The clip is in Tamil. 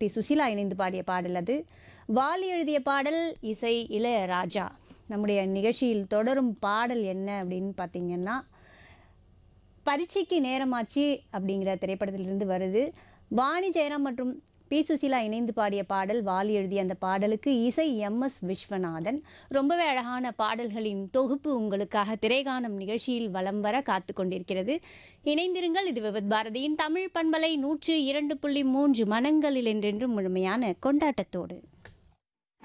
பி சுசீலா இணைந்து பாடிய பாடல் அது வாலி எழுதிய பாடல் இசை இளையராஜா நம்முடைய நிகழ்ச்சியில் தொடரும் பாடல் என்ன அப்படின்னு பார்த்தீங்கன்னா பரீட்சைக்கு நேரமாச்சு அப்படிங்கிற திரைப்படத்திலிருந்து வருது வாணி ஜெயராம் மற்றும் பி சுசீலா இணைந்து பாடிய பாடல் வாலி எழுதிய அந்த பாடலுக்கு இசை எம் எஸ் விஸ்வநாதன் ரொம்பவே அழகான பாடல்களின் தொகுப்பு உங்களுக்காக திரைகாணும் நிகழ்ச்சியில் வலம் வர காத்து கொண்டிருக்கிறது இணைந்திருங்கள் இது விபத் பாரதியின் தமிழ் பண்பலை நூற்று இரண்டு புள்ளி மூன்று மனங்களில் என்றென்றும் முழுமையான கொண்டாட்டத்தோடு